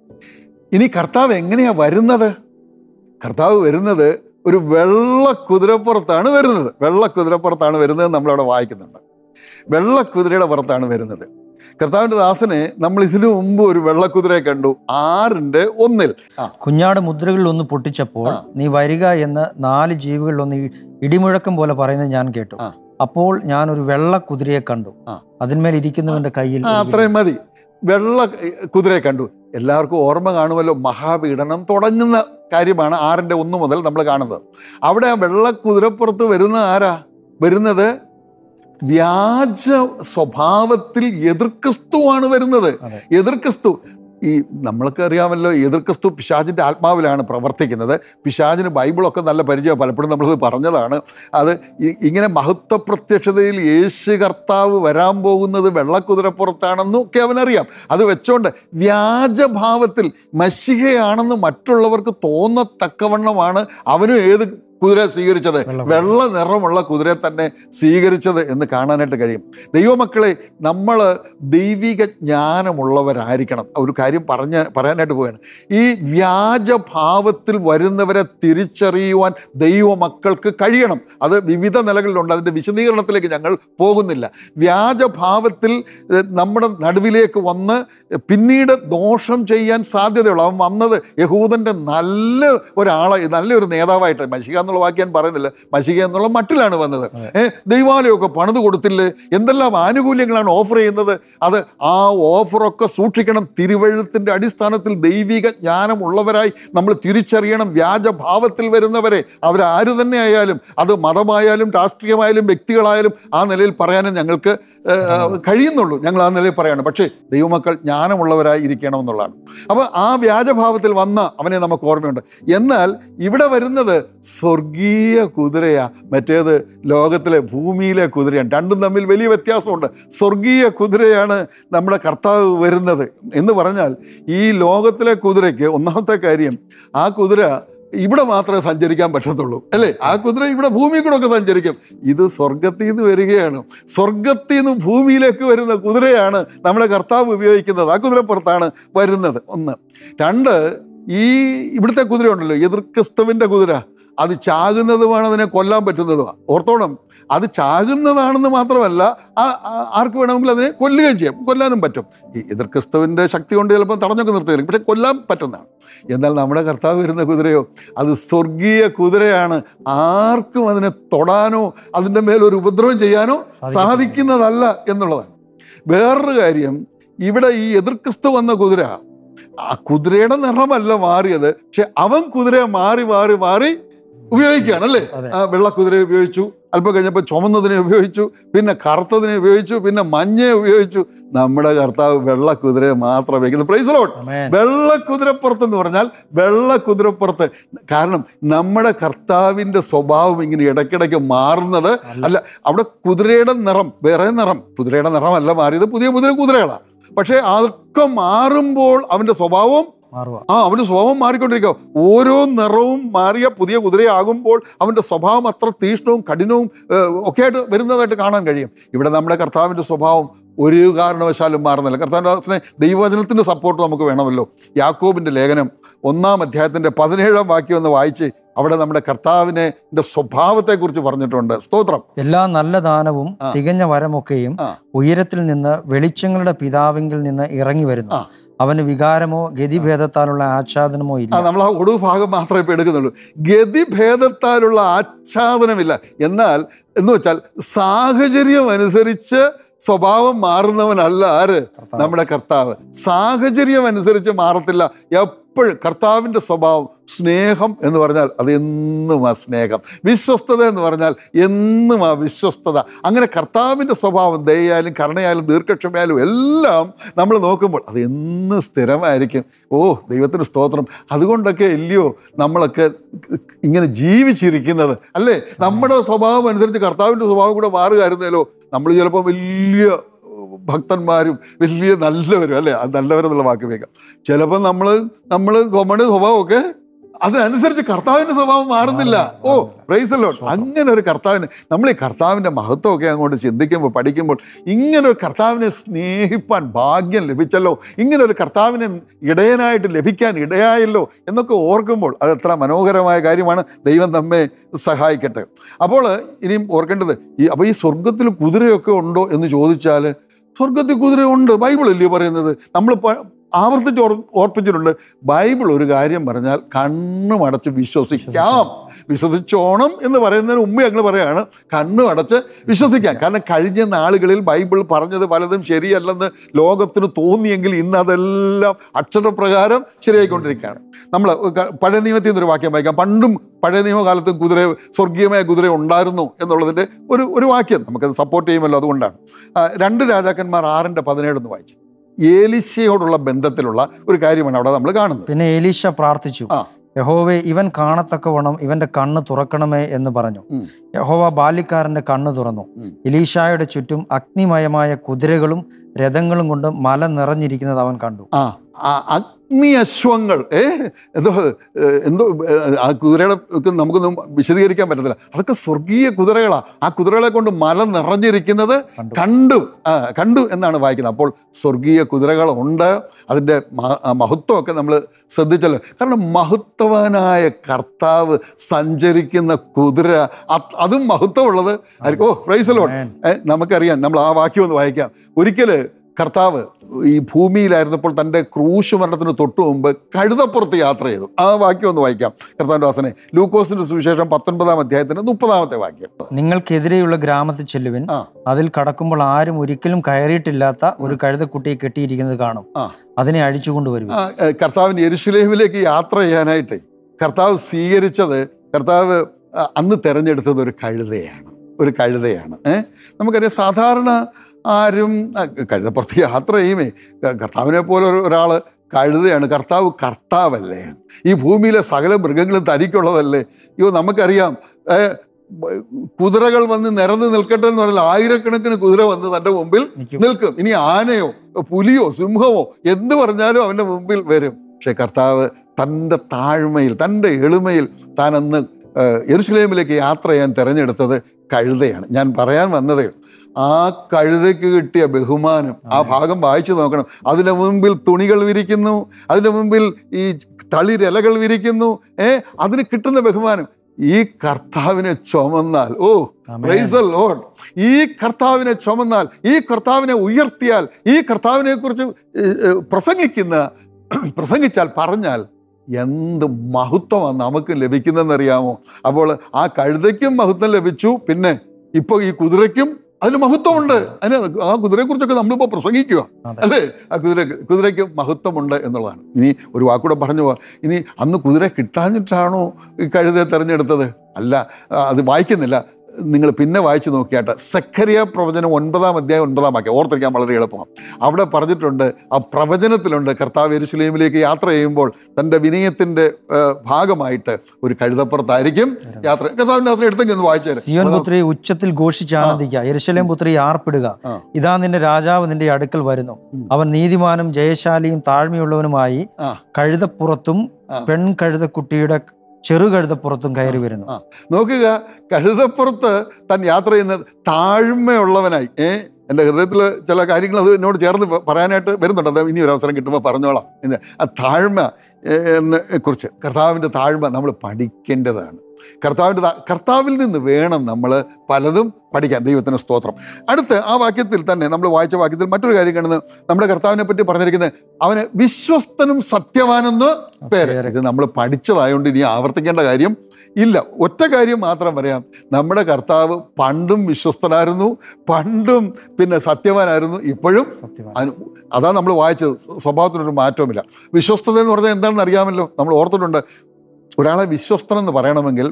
ഇനി കർത്താവ് എങ്ങനെയാ വരുന്നത് കർത്താവ് വരുന്നത് ഒരു വെള്ള കുതിരപ്പുറത്താണ് വരുന്നത് വെള്ള കുതിരപ്പുറത്താണ് വരുന്നത് നമ്മളവിടെ വായിക്കുന്നുണ്ട് വെള്ള കുതിരയുടെ പുറത്താണ് വരുന്നത് കർത്താവിൻ്റെ ദാസനെ നമ്മൾ ഇതിനു മുമ്പ് ഒരു വെള്ളക്കുതിരയെ കണ്ടു ആറിൻ്റെ ഒന്നിൽ ആ കുഞ്ഞാട് മുദ്രകളിൽ ഒന്ന് പൊട്ടിച്ചപ്പോൾ ആ. നീ വരിക എന്ന് നാല് ജീവികളിൽ ഒന്ന് ഇ- ഇടിമുഴക്കം പോലെ പറയുന്നത് ഞാൻ കേട്ടു ആ. അപ്പോൾ ഞാൻ ഒരു വെള്ള കുതിരയെ കണ്ടു ആ. അതിന്മേൽ ഇരിക്കുന്നവന്റെ കയ്യിൽ ആ ഒരു അത്രയും മതി വെള്ള കുതിരയെ കണ്ടു എല്ലാവർക്കും ഓർമ്മ കാണുമല്ലോ മഹാപീഡനം തുടങ്ങുന്ന കാര്യമാണ് ആറിൻ്റെ ഒന്ന് മുതൽ നമ്മൾ കാണുന്നത് അവിടെ ആ വെള്ള കുതിരപ്പുറത്ത് വരുന്ന ആരാ വരുന്നത് വ്യാജ സ്വഭാവത്തിൽ എതിർ ക്രിസ്തുവാണ് വരുന്നത് അതെ. എതിർ ക്രിസ്തു ഈ നമ്മൾക്ക് അറിയാമല്ലോ എതിർ ക്രിസ്തു പിശാചിൻ്റെ ആത്മാവിലാണ് പ്രവർത്തിക്കുന്നത് പിശാചിന് ബൈബിളൊക്കെ നല്ല പരിചയം പലപ്പോഴും നമ്മളത് പറഞ്ഞതാണ് അത് ഇ- ഇങ്ങനെ മഹത്വ പ്രത്യക്ഷതയിൽ യേശു കർത്താവ് വരാൻ പോകുന്നത് വെള്ളക്കുതിരപ്പുറത്താണെന്നും ഒക്കെ അവനറിയാം അത് വെച്ചോണ്ട് വ്യാജഭാവത്തിൽ മഷികയാണെന്ന് മറ്റുള്ളവർക്ക് തോന്നത്തക്കവണ്ണമാണ് അവനും ഏത് കുതിര സ്വീകരിച്ചത് വെള്ള കുതിര. വെള്ള നിറമുള്ള കുതിരയെ തന്നെ സ്വീകരിച്ചത് എന്ന് കാണാനായിട്ട് കഴിയും ദൈവമക്കളെ നമ്മൾ ദൈവിക ജ്ഞാനമുള്ളവരായിരിക്കണം ഒരു കാര്യം പറഞ്ഞ് പറയാനായിട്ട് പോവുകയാണ് ഈ വ്യാജഭാവത്തിൽ വരുന്നവരെ തിരിച്ചറിയുവാൻ ദൈവമക്കൾക്ക് കഴിയണം അത് വിവിധ നിലകളിലുണ്ട് അതിൻ്റെ വിശദീകരണത്തിലേക്ക് ഞങ്ങൾ പോകുന്നില്ല വ്യാജഭാവത്തിൽ ഏഹ്, നമ്മുടെ നടുവിലേക്ക് വന്ന് പിന്നീട് ദോഷം ചെയ്യാൻ സാധ്യതയുള്ളൂ അവൻ വന്നത് യഹൂദൻ്റെ നല്ല ഒരാളെ നല്ലൊരു നേതാവായിട്ട് മഷിക എന്നുള്ള വാക്ക് ഞാൻ പറയുന്നില്ല മഷിക എന്നുള്ള മട്ടിലാണ് വന്നത് അതെ. ഏഹ് ദൈവാലയമൊക്കെ പണിത് കൊടുത്തില്ലേ എന്തെല്ലാം ആനുകൂല്യങ്ങളാണ് ഓഫർ ചെയ്യുന്നത് അത് ആ ഓഫറൊക്കെ സൂക്ഷിക്കണം തിരുവഴുത്തിൻ്റെ അടിസ്ഥാനത്തിൽ ദൈവിക ജ്ഞാനമുള്ളവരായി നമ്മൾ തിരിച്ചറിയണം വ്യാജഭാവത്തിൽ വരുന്നവരെ അവരാര് തന്നെ ആയാലും അത് മതമായാലും രാഷ്ട്രീയമായാലും വ്യക്തികളായാലും ആ നിലയിൽ പറയാനും ഞങ്ങൾക്ക് ഏഹ്, കഴിയുന്നുള്ളൂ ഞങ്ങൾ ആ നിലയിൽ പറയാണ് പക്ഷേ ദൈവമക്കൾ ജ്ഞാനമുള്ളവരായി ഇരിക്കണം എന്നുള്ളതാണ് അപ്പോൾ ആ വ്യാജഭാവത്തിൽ വന്ന അവനെ നമുക്ക് ഓർമ്മയുണ്ട് എന്നാൽ ഇവിടെ വരുന്നത് സ്വർഗീയ കുതിരയാ മറ്റേത് ലോകത്തിലെ ഭൂമിയിലെ കുതിരയാണ് രണ്ടും തമ്മിൽ വലിയ വ്യത്യാസമുണ്ട് സ്വർഗീയ കുതിരയാണ് നമ്മുടെ കർത്താവ് വരുന്നത് എന്ന് പറഞ്ഞാൽ ഈ ലോകത്തിലെ കുതിരയ്ക്ക് ഒന്നാമത്തെ കാര്യം ആ കുതിര ഇവിടെ മാത്രമേ സഞ്ചരിക്കാൻ പറ്റത്തുള്ളൂ അല്ലേ ആ കുതിര ഇവിടെ ഭൂമിയിൽ കൂടെ ഒക്കെ സഞ്ചരിക്കും ഇത് സ്വർഗത്തിൽ നിന്ന് വരികയാണ് സ്വർഗത്തിൽ നിന്ന് ഭൂമിയിലേക്ക് വരുന്ന കുതിരയാണ് നമ്മുടെ കർത്താവ് ഉപയോഗിക്കുന്നത് ആ കുതിരപ്പുറത്താണ് വരുന്നത് ഒന്ന് രണ്ട് ഈ ഇവിടുത്തെ കുതിര ഉണ്ടല്ലോ എതിർ ക്രിസ്തുവിൻ്റെ കുതിര അത് ചാകുന്നതുമാണ് അതിനെ കൊല്ലാൻ പറ്റുന്നതുമാണ് ഓർത്തോണം അത് ചാകുന്നതാണെന്ന് മാത്രമല്ല ആ- ആ- ആർക്ക് വേണമെങ്കിലും അതിനെ കൊല്ലുകയും ചെയ്യാം കൊല്ലാനും പറ്റും ഈ എതിർ ക്രിസ്തുവിൻ്റെ ശക്തി കൊണ്ട് ചിലപ്പോൾ തടഞ്ഞൊക്കെ നിർത്തിയായിരിക്കും പക്ഷെ കൊല്ലാൻ പറ്റുന്നതാണ് എന്നാൽ നമ്മുടെ കർത്താവ് വരുന്ന കുതിരയോ അത് സ്വർഗീയ കുതിരയാണ് ആർക്കും അതിനെ തൊടാനോ അതിൻ്റെ മേലൊരു ഉപദ്രവം ചെയ്യാനോ സാധിക്കുന്നതല്ല എന്നുള്ളതാണ് വേറൊരു കാര്യം ഇവിടെ ഈ എതിർ ക്രിസ്തു വന്ന കുതിര ആ കുതിരയുടെ നിറമല്ല മാറിയത് പക്ഷെ അവൻ കുതിരയെ മാറി മാറി മാറി ഉപയോഗിക്കുകയാണ് അല്ലേ അതെ. ആ വെള്ളക്കുതിരയെ ഉപയോഗിച്ചു അല്പം കഴിഞ്ഞപ്പോൾ ചുമന്നതിനെ ഉപയോഗിച്ചു പിന്നെ കറുത്തതിനെ ഉപയോഗിച്ചു പിന്നെ മഞ്ഞയെ ഉപയോഗിച്ചു നമ്മുടെ കർത്താവ് വെള്ളക്കുതിരയെ മാത്രം ഉപയോഗിക്കുന്നു പ്രൈസ് ലോട്ട് ആമേൻ. വെള്ള കുതിരപ്പുറത്ത് എന്ന് പറഞ്ഞാൽ വെള്ള കുതിരപ്പുറത്ത് കാരണം നമ്മുടെ കർത്താവിൻ്റെ സ്വഭാവം ഇങ്ങനെ ഇടയ്ക്കിടയ്ക്ക് മാറുന്നത് അല്ല. അല്ല അവിടെ കുതിരയുടെ നിറം വേറെ നിറം കുതിരയുടെ നിറമല്ല മാറിയത് പുതിയ പുതിയ കുതിരകളാണ് പക്ഷേ അതൊക്കെ മാറുമ്പോൾ അവൻ്റെ സ്വഭാവം മാറുക ആ അവന്റെ സ്വഭാവം മാറിക്കൊണ്ടിരിക്കുക ഓരോ നിറവും മാറിയ പുതിയ കുതിരയാകുമ്പോൾ അവന്റെ സ്വഭാവം അത്ര തീഷ്ണവും കഠിനവും ഏഹ്, ഒക്കെ ആയിട്ട് വരുന്നതായിട്ട് കാണാൻ കഴിയും ഇവിടെ നമ്മുടെ കർത്താവിന്റെ സ്വഭാവം ഒരു കാരണവശാലും മാറുന്നില്ല കർത്താവിന്റെ ദാസനെ ദൈവവചനത്തിന്റെ സപ്പോർട്ട് നമുക്ക് വേണമല്ലോ യാക്കോബിന്റെ ലേഖനം ഒന്നാം അധ്യായത്തിന്റെ പതിനേഴാം വാക്യം ഒന്ന് വായിച്ച് അവിടെ നമ്മുടെ കർത്താവിനെ സ്വഭാവത്തെക്കുറിച്ച് പറഞ്ഞിട്ടുണ്ട് സ്തോത്രം എല്ലാ നല്ല ദാനവും ആ. തികഞ്ഞ വരമൊക്കെയും ആ. ഉയരത്തിൽ നിന്ന് വെളിച്ചങ്ങളുടെ പിതാവിങ്കിൽ നിന്ന് ഇറങ്ങി വരുന്നു ആ. അവന് വികാരമോ ഗതിഭേദത്താലുള്ള ആച്ഛാദനമോ ആ ഇല്ല നമ്മൾ ആ ഒടുവ് ഭാഗം മാത്രമേ ഇപ്പൊ എടുക്കുന്നുള്ളൂ ഗതിഭേദത്താലുള്ള ആച്ഛാദനമില്ല എന്നാൽ എന്ന് വെച്ചാൽ സാഹചര്യം അനുസരിച്ച് സ്വഭാവം മാറുന്നവനല്ല ആര് കർത്താവ്. നമ്മുടെ കർത്താവ് സാഹചര്യം അനുസരിച്ച് മാറത്തില്ല എപ്പോഴും കർത്താവിൻ്റെ സ്വഭാവം സ്നേഹം എന്ന് പറഞ്ഞാൽ അത് എന്നും ആ സ്നേഹം വിശ്വസ്തത എന്ന് പറഞ്ഞാൽ എന്നും ആ വിശ്വസ്തത അങ്ങനെ കർത്താവിൻ്റെ സ്വഭാവം ദയാലും കരുണയാലും ദീർഘക്ഷമയാലും എല്ലാം നമ്മൾ നോക്കുമ്പോൾ അത് എന്നും സ്ഥിരമായിരിക്കും ഓ ദൈവത്തിന് സ്തോത്രം അതുകൊണ്ടൊക്കെ ഇല്ലയോ നമ്മളൊക്കെ ഇങ്ങനെ ജീവിച്ചിരിക്കുന്നത് അല്ലേ നമ്മുടെ സ്വഭാവം അനുസരിച്ച് കർത്താവിൻ്റെ സ്വഭാവം കൂടെ മാറുകയായിരുന്നല്ലോ നമ്മൾ ചിലപ്പോൾ വലിയ ഭക്തന്മാരും വലിയ നല്ലവരും അല്ലേ അത് നല്ലവരെന്നുള്ള വാക്ക് വേഗം ചിലപ്പോൾ നമ്മൾ നമ്മൾ നമ്മുടെ സ്വഭാവമൊക്കെ അതിനനുസരിച്ച് കർത്താവിന്റെ സ്വഭാവം മാറുന്നില്ല ഓ പ്രൈസല്ലോ അങ്ങനെ ഒരു കർത്താവിന് നമ്മൾ ഈ കർത്താവിന്റെ മഹത്വമൊക്കെ അങ്ങോട്ട് ചിന്തിക്കുമ്പോൾ പഠിക്കുമ്പോൾ ഇങ്ങനെ ഒരു കർത്താവിനെ സ്നേഹിപ്പാൻ ഭാഗ്യം ലഭിച്ചല്ലോ ഇങ്ങനെ ഒരു കർത്താവിനെ ഇടയനായിട്ട് ലഭിക്കാൻ ഇടയായല്ലോ എന്നൊക്കെ ഓർക്കുമ്പോൾ അത് എത്ര മനോഹരമായ കാര്യമാണ് ദൈവം നമ്മെ സഹായിക്കട്ടെ അപ്പോൾ ഇനിയും ഓർക്കേണ്ടത് ഈ അപ്പോൾ ഈ സ്വർഗത്തിൽ കുതിരയൊക്കെ ഉണ്ടോ എന്ന് ചോദിച്ചാൽ സ്വർഗത്തിൽ കുതിരയുണ്ട് ബൈബിൾ അല്ലയോ പറയുന്നത് നമ്മൾ പ- ആവർത്തിച്ച് ഓർ ഓർപ്പിച്ചിട്ടുണ്ട് ബൈബിൾ ഒരു കാര്യം പറഞ്ഞാൽ കണ്ണും അടച്ച് വിശ്വസിക്കാം വിശ്വസിച്ചോണം എന്ന് പറയുന്നതിന് മുമ്പ് ഞങ്ങൾ പറയാണ് കണ്ണും അടച്ച് വിശ്വസിക്കാം കാരണം കഴിഞ്ഞ നാളുകളിൽ ബൈബിൾ പറഞ്ഞത് പലതും ശരിയല്ലെന്ന് ലോകത്തിന് തോന്നിയെങ്കിൽ ഇന്ന് അതെല്ലാം അക്ഷരപ്രകാരം ശരിയായിക്കൊണ്ടിരിക്കുകയാണ് നമ്മൾ പഴയ നിയമത്തിൽ നിന്നൊരു വാക്യം വായിക്കാം പണ്ടും പഴയ നിയമകാലത്ത് കുതിര സ്വർഗീയമായ കുതിര ഉണ്ടായിരുന്നു എന്നുള്ളതിൻ്റെ ഒരു ഒരു വാക്യം നമുക്കത് സപ്പോർട്ട് ചെയ്യുമല്ലോ അതുകൊണ്ടാണ് ആ, രണ്ട് രാജാക്കന്മാർ ആറിൻ്റെ പതിനേഴൊന്ന് വായിച്ചു ഏലിശയോടുള്ള ബന്ധത്തിലുള്ള ഒരു കാര്യമാണ് അവിടെ നമ്മൾ കാണുന്നത് പിന്നെ എലീശ പ്രാർത്ഥിച്ചു ആ. യഹോവേ ഇവൻ കാണത്തക്കവണ്ണം ഇവന്റെ കണ്ണ് തുറക്കണമേ എന്ന് പറഞ്ഞു ഉം. യഹോവ ബാല്യക്കാരന്റെ കണ്ണ് തുറന്നു ഉം. എലീശായുടെ ചുറ്റും അഗ്നിമയമായ കുതിരകളും രഥങ്ങളും കൊണ്ട് മല നിറഞ്ഞിരിക്കുന്നത് അവൻ കണ്ടു ആ ആ അഗ്നി അശ്വങ്ങൾ ഏ എന്തോ ഏ, എന്തോ ഏ, ആ കുതിരകളെ ഒക്കെ നമുക്കൊന്നും വിശദീകരിക്കാൻ പറ്റത്തില്ല അതൊക്കെ സ്വർഗീയ കുതിരകളാ ആ കുതിരകളെ കൊണ്ട് മല നിറഞ്ഞിരിക്കുന്നത് കണ്ടു കണ്ടു ആ കണ്ടു എന്നാണ് വായിക്കുന്നത് അപ്പോൾ സ്വർഗീയ കുതിരകളുണ്ട് അതിൻ്റെ മ- ആ മഹത്വമൊക്കെ നമ്മൾ ശ്രദ്ധിച്ചല്ലോ കാരണം മഹത്വവാനായ കർത്താവ് സഞ്ചരിക്കുന്ന കുതിര അത് അതും മഹത്വമുള്ളത് ആയിരിക്കും ഓ പ്രൈസലോട്ട് Amen. ഏ, നമുക്കറിയാം നമ്മൾ ആ വാക്യം ഒന്ന് വായിക്കാം ഒരിക്കല് കർത്താവ് ഈ ഭൂമിയിലായിരുന്നപ്പോൾ തൻ്റെ ക്രൂശ് മരണത്തിന് തൊട്ടു മുമ്പ് കഴുതപ്പുറത്ത് യാത്ര ചെയ്തു ആ വാക്യം ഒന്ന് വായിക്കാം കർത്താവിൻ്റെ വാസനെ ലൂക്കോസിന്റെ സുവിശേഷം പത്തൊൻപതാം അധ്യായത്തിന്റെ മുപ്പതാമത്തെ വാക്യം നിങ്ങൾക്കെതിരെയുള്ള ഗ്രാമത്തിൽ ചെല്ലുവിൻ ആ. അതിൽ കടക്കുമ്പോൾ ആരും ഒരിക്കലും കയറിയിട്ടില്ലാത്ത ഒരു കഴുതക്കുട്ടിയെ കെട്ടിയിരിക്കുന്നത് കാണും ആ. അതിനെ അഴിച്ചുകൊണ്ടുവരും ആ, ഏ, കർത്താവിന് യെരുശലേമിലേക്ക് യാത്ര ചെയ്യാനായിട്ട് കർത്താവ് സ്വീകരിച്ചത് കർത്താവ് ആ, അന്ന് തെരഞ്ഞെടുത്തത് ഒരു കഴുതയാണ് ഒരു കഴുതയാണ് ഏ നമുക്കറിയാം സാധാരണ ആരും ആ, കഴുതപ്പുറത്ത് യാത്ര ചെയ്യുമേ ക- കർത്താവിനെ പോലെ ഒരു ഒരാൾ കഴുതയാണ് കർത്താവ് കർത്താവല്ലേ ഈ ഭൂമിയിലെ സകല മൃഗങ്ങളും തനിക്കുള്ളതല്ലേ അയ്യോ നമുക്കറിയാം ഏ, ബ- കുതിരകൾ വന്ന് നിരന്ന് നിൽക്കട്ടെ എന്ന് പറഞ്ഞാൽ ആയിരക്കണക്കിന് കുതിര വന്ന് തൻ്റെ മുമ്പിൽ നിൽക്കും. നിൽക്കും ഇനി ആനയോ പുലിയോ സിംഹമോ എന്ത് പറഞ്ഞാലും അവൻ്റെ മുമ്പിൽ വരും പക്ഷെ കർത്താവ് തൻ്റെ താഴ്മയിൽ തൻ്റെ എളിമയിൽ താൻ അന്ന് ഏഹ്, യെരുശലേമിലേക്ക് യാത്ര ചെയ്യാൻ തിരഞ്ഞെടുത്തത് കഴുതയാണ് ഞാൻ പറയാൻ വന്നത് ആ കഴുതയ്ക്ക് കിട്ടിയ ബഹുമാനം ആ ഭാഗം വായിച്ചു നോക്കണം അതിൻ്റെ മുമ്പിൽ തുണികൾ വിരിക്കുന്നു അതിൻ്റെ മുമ്പിൽ ഈ തളിരിലകൾ വിരിക്കുന്നു ഏ അതിന് കിട്ടുന്ന ബഹുമാനം ഈ കർത്താവിനെ ചുമന്നാൽ ഓ Amen. Praise the Lord. ഈ കർത്താവിനെ ചുമന്നാൽ ഈ കർത്താവിനെ ഉയർത്തിയാൽ ഈ കർത്താവിനെ കുറിച്ച് പ്രസംഗിക്കുന്ന പ്രസംഗിച്ചാൽ പറഞ്ഞാൽ എന്ത് മഹത്വമാണ് നമുക്ക് ലഭിക്കുന്നതെന്നറിയാമോ അപ്പോൾ ആ കഴുതയ്ക്കും മഹത്വം ലഭിച്ചു പിന്നെ ഇപ്പോൾ ഈ കുതിരയ്ക്കും അതിന് മഹത്വമുണ്ട് അതിന് ആ കുതിരയെക്കുറിച്ചൊക്കെ നമ്മളിപ്പോൾ പ്രസംഗിക്കുക അതെ. അല്ലേ ആ കുതിര കുതിരയ്ക്ക് മഹത്വമുണ്ട് എന്നുള്ളതാണ് ഇനി ഒരു വാക്കൂടെ പറഞ്ഞു പോവാം ഇനി അന്ന് കുതിര കിട്ടാഞ്ഞിട്ടാണോ ഈ കഴുതയെ തിരഞ്ഞെടുത്തത് അല്ല ആ, അത് വായിക്കുന്നില്ല നിങ്ങൾ പിന്നെ വായിച്ചു നോക്കിയാട്ട് സഖരിയ പ്രവചനം ഒൻപതാം അധ്യായം ഒൻപതാം വാക്യം ഓർത്തിരിക്കാൻ വളരെ എളുപ്പമാണ് അവിടെ പറഞ്ഞിട്ടുണ്ട് ആ പ്രവചനത്തിലുണ്ട് കർത്താവ് എരുസലേമിലേക്ക് യാത്ര ചെയ്യുമ്പോൾ തൻ്റെ വിനയത്തിൻ്റെ ഭാഗമായിട്ട് ഒരു കഴുതപ്പുറത്തായിരിക്കും യാത്ര കർത്താവിൻ്റെ ദാസനെ എടുത്തെങ്കിൽ ഒന്ന് വായിച്ചു സിയോൻ പുത്രി ഉച്ചത്തിൽ ഘോഷിച്ച് ആനന്ദിക്കുക യെരുശലേം പുത്രി ആർപ്പിടുക ആ. ഇതാ നിന്റെ രാജാവ് നിന്റെ അടുക്കൽ വരുന്നു ഉം. അവൻ നീതിമാനും ജയശാലിയും താഴ്മയുള്ളവനുമായി ആ. കഴുതപ്പുറത്തും ആ. പെൺ കഴുതക്കുട്ടിയുടെ ചെറു കഴുതപ്പുറത്തും കയറി വരുന്നു ആ. നോക്കുക കഴുതപ്പുറത്ത് താൻ യാത്ര ചെയ്യുന്നത് താഴ്മയുള്ളവനായി ഏ എൻ്റെ ഹൃദയത്തിൽ ചില കാര്യങ്ങൾ അത് എന്നോട് ചേർന്ന് പ- പറയാനായിട്ട് വരുന്നുണ്ട് അത് ഇനി ഒരു അവസരം കിട്ടുമ്പോൾ പറഞ്ഞോളാം ഇത് ആ താഴ്മ ഏ, എന്നെ കുറിച്ച് കർത്താവിൻ്റെ താഴ്മ നമ്മൾ പഠിക്കേണ്ടതാണ് കർത്താവിൻ്റെ താ- കർത്താവിൽ നിന്ന് വേണം നമ്മൾ പലതും പഠിക്കാൻ ദൈവത്തിന് സ്തോത്രം അടുത്ത് ആ വാക്യത്തിൽ തന്നെ നമ്മൾ വായിച്ച വാക്യത്തിൽ മറ്റൊരു കാര്യം കാണുന്നത് നമ്മുടെ കർത്താവിനെ പറ്റി പറഞ്ഞിരിക്കുന്നത് അവന് വിശ്വസ്തനും സത്യവാനെന്ന് പേര് പേര്. ഇത് നമ്മൾ പഠിച്ചതായതുകൊണ്ട് ഇനി ആവർത്തിക്കേണ്ട കാര്യം ഇല്ല ഒറ്റ കാര്യം മാത്രം പറയാം നമ്മുടെ കർത്താവ് പണ്ടും വിശ്വസ്തനായിരുന്നു പണ്ടും പിന്നെ സത്യവാനായിരുന്നു ഇപ്പോഴും സത്യമാണ് അതിന് അതാ നമ്മൾ വായിച്ചത് സ്വഭാവത്തിനൊരു മാറ്റവുമില്ല വിശ്വസ്തത എന്ന് പറഞ്ഞാൽ എന്താണെന്ന് അറിയാമല്ലോ നമ്മൾ ഓർത്തിട്ടുണ്ട് ഒരാളെ വിശ്വസ്തൻ എന്ന് പറയണമെങ്കിൽ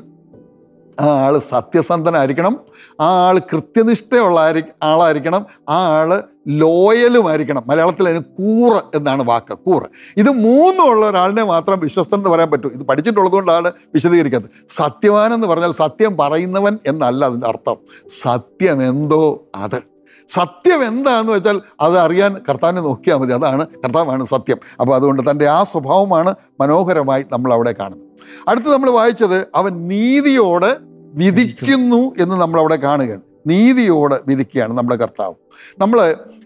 ആ ആൾ സത്യസന്ധനായിരിക്കണം ആ ആൾ കൃത്യനിഷ്ഠയുള്ള ആരി- ആളായിരിക്കണം ആ ആള് ലോയലുമായിരിക്കണം മലയാളത്തിൽ അതിന് കൂറ് എന്നാണ് വാക്ക് കൂറ് ഇത് മൂന്നും ഉള്ള ഒരാളിനെ മാത്രം വിശ്വസ്തൻ എന്ന് പറയാൻ പറ്റൂ ഇത് പഠിച്ചിട്ടുള്ളത് കൊണ്ടാണ് വിശദീകരിക്കാത്തത് സത്യവാൻ എന്ന് പറഞ്ഞാൽ സത്യം പറയുന്നവൻ എന്നല്ല അതിൻ്റെ അർത്ഥം സത്യം എന്തോ അത് സത്യം എന്താന്ന് വെച്ചാൽ അത് അറിയാൻ കർത്താവിനെ നോക്കിയാൽ മതി അതാണ് കർത്താവാണ് സത്യം അപ്പോൾ അതുകൊണ്ട് തൻ്റെ ആ സ്വഭാവമാണ് മനോഹരമായി നമ്മൾ അവിടെ കാണുന്നത് അടുത്ത് നമ്മൾ വായിച്ചത് അവൻ നീതിയോട് വിധിക്കുന്നു എന്ന് നമ്മൾ അവിടെ കാണുകയാണ് നീതിയോട് വിധിക്കുകയാണ് നമ്മുടെ കർത്താവ് നമ്മൾ